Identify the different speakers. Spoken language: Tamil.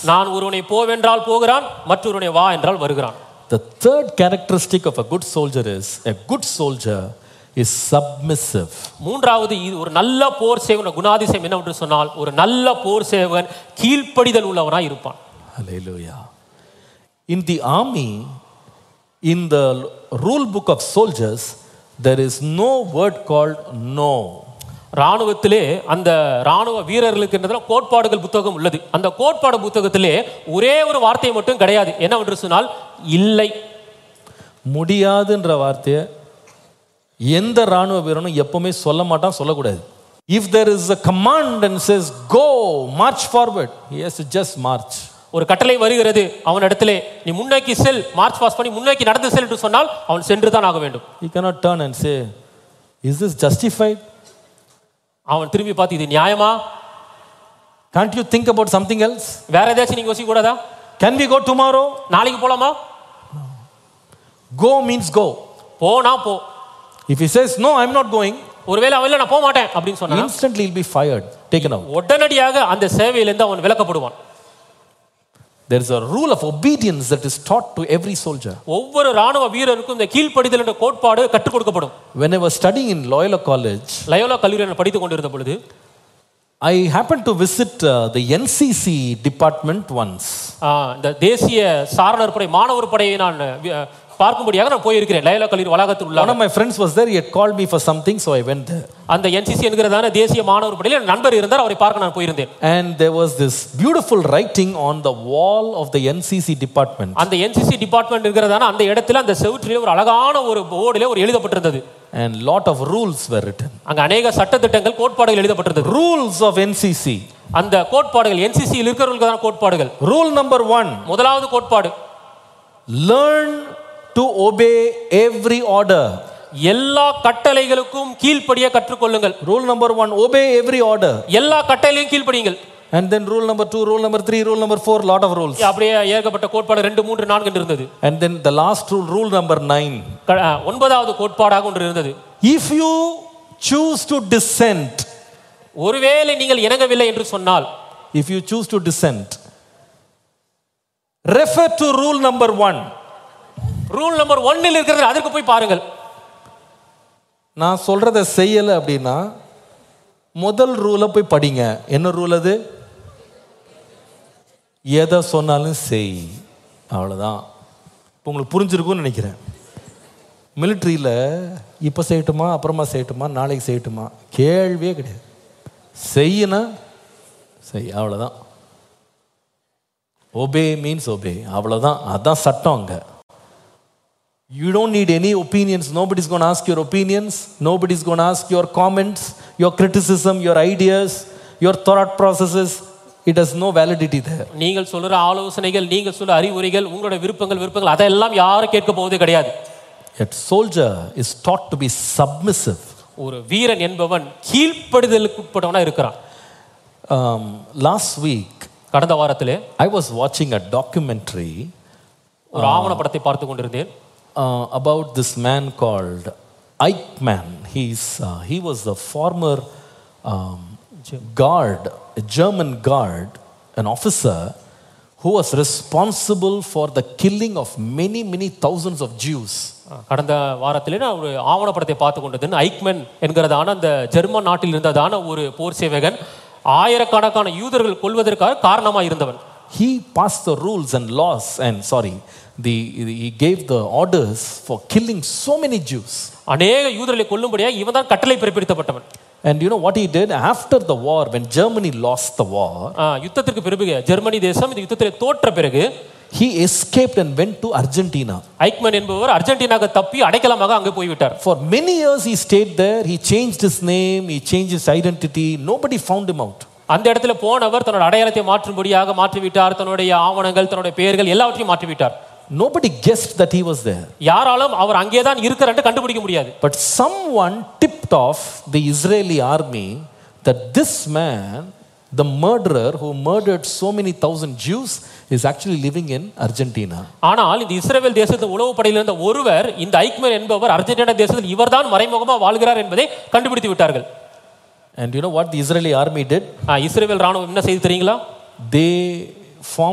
Speaker 1: நான் ஒருவனை போவென்றால் போகிறான் மற்றொருவனை வா என்றால் வருகிறான்
Speaker 2: The third characteristic of a good soldier is a good soldier is submissive.
Speaker 1: மூன்றாவது இது ஒரு நல்ல போர் சேவன குணாதிசயம் என்னவென்று சொன்னால் ஒரு நல்ல போர் சேவகன் கீழ்ப்படிதல் உள்ளவனாய் இருப்பான்
Speaker 2: Hallelujah. In the army, in the rule book of soldiers, there is no word called no.
Speaker 1: ராணுவத்திலே அந்த ராணுவ வீரர்களுக்கு என்றதுல கோட்பாடுகள் புத்தகம் உள்ளது அந்த கோட்பாடு புத்தகத்திலே ஒரே ஒரு வார்த்தை மட்டும் கிடையாது என்னவென்று சொன்னால் இல்லை
Speaker 2: முடியாதுன்ற வார்த்தையை எந்த ராணுவ வீரனும் எப்பவுமே சொல்ல மாட்டான் சொல்லக்கூடாது if there is a command and says go march forward yes just march
Speaker 1: ஒரு கட்டளை வருகிறது அவனிடத்திலே நீ முன்னோக்கி செல் மார்ச் பாஸ் பண்ணி முன்னோக்கி நடந்து செல் என்று சொன்னால் அவன் சென்று தான் ஆக வேண்டும்
Speaker 2: you cannot turn and say is this justified
Speaker 1: அவன் திரும்பி பார்த்து இது நியாயமா
Speaker 2: can't you think about something else
Speaker 1: வேற ஏதாச்சும் நீங்க யோசிக்க கூடாதா
Speaker 2: கேன் வி கோ டுமாரோ
Speaker 1: நாளைக்கு போலாமா
Speaker 2: கோ மீன்ஸ் கோ
Speaker 1: போனா போ
Speaker 2: if he says no i'm not going
Speaker 1: ஒருவேளை அவன் இல்ல நான் போக மாட்டேன் அப்படின்னு சொன்னா
Speaker 2: instantly he'll be fired taken out
Speaker 1: உடனடியாக அந்த சேவையிலிருந்து அவன் விலக்கப்படுவான்
Speaker 2: there is a rule of obedience that is taught to every soldier
Speaker 1: ஒவ்வொரு ராணுவ வீரருக்கும் இந்த கீழ்ப்படிதல் என்ற கோட்பாடு கற்றுக் கொடுக்கப்படும்
Speaker 2: when i was studying in loyola college
Speaker 1: Loyola கல்லூரியில் நான் படித்துக் கொண்டிருந்த பொழுது
Speaker 2: i happened to visit uh, the ncc department once
Speaker 1: ஆ, இந்த தேசிய சாரணர் படை மாணவர் படையை நான் வி- பார்க்கும்படியாக நான் போயிருக்கிறேன் லயோலா கல்லூரி வளாகத்தில் உள்ள
Speaker 2: one of my friends was there he had called me for something so i went there
Speaker 1: அந்த என்சிசி என்கிறதான தேசிய மாணவர் படையில் என் நண்பர் இருந்தார் அவரை பார்க்க நான் போயிருந்தேன்
Speaker 2: and there was this beautiful writing on the wall of the ncc department
Speaker 1: அந்த என்சிசி டிபார்ட்மெண்ட் இருக்கிறதான அந்த இடத்துல அந்த செவுற்றிலே ஒரு அழகான ஒரு போர்டிலே ஒரு எழுதப்பட்டிருந்தது
Speaker 2: and lot of rules were written
Speaker 1: அங்க அநேக சட்டத்திட்டங்கள் கோட்பாடுகள் எழுதப்பட்டிருந்தது
Speaker 2: rules of ncc
Speaker 1: அந்த கோட்பாடுகள் என்சிசியில் இருக்கிறவர்களுக்கான கோட்பாடுகள்
Speaker 2: rule number 1
Speaker 1: முதலாவது கோட்பாடு
Speaker 2: learn to obey every order
Speaker 1: எல்லா கட்டளைகளுக்கும் கீழ்ப்படிய கற்றுக்கொள்ளுங்கள்
Speaker 2: rule number 1 obey every order
Speaker 1: எல்லா கட்டளையும் கீழ்ப்படியுங்கள்
Speaker 2: and then rule number 2 rule number 3 rule number 4 lot of rules
Speaker 1: அப்படியே ஏற்கப்பட்ட கோட்பாடு ரெண்டு மூன்று நான்கு என்று இருந்தது
Speaker 2: and then the last rule rule number 9
Speaker 1: க- ஆ, ஒன்பதாவது கோட்பாடாக ஒன்று இருந்தது
Speaker 2: if you choose to dissent
Speaker 1: ஒருவேளை நீங்கள் இணங்கவில்லை என்று சொன்னால்
Speaker 2: if you choose to dissent refer to rule number 1
Speaker 1: rule number ஒன்னில் இருக்கிறது அதற்கு போய் பாருங்கள்
Speaker 2: நான் சொல்றத செய்யல அப்படின்னா முதல் ரூலை போய் படிங்க என்ன ரூல் அது எதை சொன்னாலும் செய் அவ்வளோதான் இப்போ உங்களுக்கு புரிஞ்சிருக்கும்னு நினைக்கிறேன் மிலிட்ரியில் இப்போ செய்யட்டுமா அப்புறமா செய்யட்டுமா நாளைக்கு செய்யட்டுமா கேள்வியே கிடையாது செய்யனா செய் அவ்வளோதான் ஒபே மீன்ஸ் ஒபே அவ்வளோதான் அதான் சட்டம் அங்கே You don't need any opinions. Nobody's going to ask your opinions. Nobody's going to ask your comments, your criticism, your ideas, your thought processes. It has no validity there.
Speaker 1: நீங்கள் சொல்ற ஆலோசனைகள் நீங்கள் சொல்ற அறிவுரைகள் உங்களோட விருப்பங்கள் விருப்பங்கள் அதெல்லாம் யாரும் கேட்க போவதே கிடையாது
Speaker 2: Yet soldier is taught to be submissive.
Speaker 1: ஒரு வீரன் என்பவன் கீழ்ப்படுதலுக்கு உட்பட்டவனா இருக்கிறான்
Speaker 2: Um, last week,
Speaker 1: கடந்த வாரத்திலே
Speaker 2: I was watching a documentary
Speaker 1: ஒரு ஆவணப்படத்தை பார்த்து கொண்டிருந்தேன்
Speaker 2: uh, about this man called Eichmann. He's, uh, he was the former um, guard, a German guard, an officer who was responsible for the killing of many, many thousands of Jews.
Speaker 1: கடந்த வாரத்திலே நான் ஒரு ஆவணப்படத்தை பார்த்து கொண்டது ஐக்மென் என்கிறதான அந்த ஜெர்மன் நாட்டில் இருந்ததான ஒரு போர் சேவகன் ஆயிரக்கணக்கான யூதர்கள் கொள்வதற்காக காரணமாக இருந்தவன்
Speaker 2: He passed the rules and laws, and sorry, the, he gave the orders for killing so many Jews.
Speaker 1: அநேக யூதர்களை கொல்லும்படியாக இவன் தான் கட்டளை பிறப்பிடித்தப்பட்டவன்
Speaker 2: And you know what he did? After the war, when Germany lost the war,
Speaker 1: ஆ, யுத்தத்திற்கு பிறகு ஜெர்மனி தேசம் இந்த யுத்தத்தில் தோற்ற பிறகு
Speaker 2: he escaped and went to Argentina.
Speaker 1: Eichmann என்பவர் அர்ஜென்டினாக்கு தப்பி அடைக்கலமாக அங்கே போய்விட்டார்
Speaker 2: For many years he stayed there. He changed his name, he changed his identity. Nobody found him out.
Speaker 1: அந்த இடத்துல போனவர் தன்னோட அடையாளத்தை மாற்றும்படியாக மாற்றிவிட்டார் தன்னுடைய ஆவணங்கள் தன்னுடைய பெயர்கள் எல்லாவற்றையும் மாற்றிவிட்டார்
Speaker 2: Nobody guessed that he was there.
Speaker 1: யாராலும் அவர் அங்கே தான் இருக்கிறார் கண்டுபிடிக்க முடியாது
Speaker 2: But someone tipped off the Israeli army that this man, the murderer who murdered so many thousand Jews, is actually living in Argentina.
Speaker 1: ஆனால் இந்த இஸ்ரேல் தேசத்து உளவு படையில் இருந்த ஒருவர் இந்த ஐக்மன் என்பவர் அர்ஜென்டினா தேசத்தில் இவர்தான் மறைமுகமாக வாழ்கிறார் என்பதை கண்டுபிடித்து விட்டார்கள்
Speaker 2: And you know what the Israeli army did?
Speaker 1: ஆ, இஸ்ரேல் ராணுவம் என்ன செய்து தெரியுங்களா
Speaker 2: They formed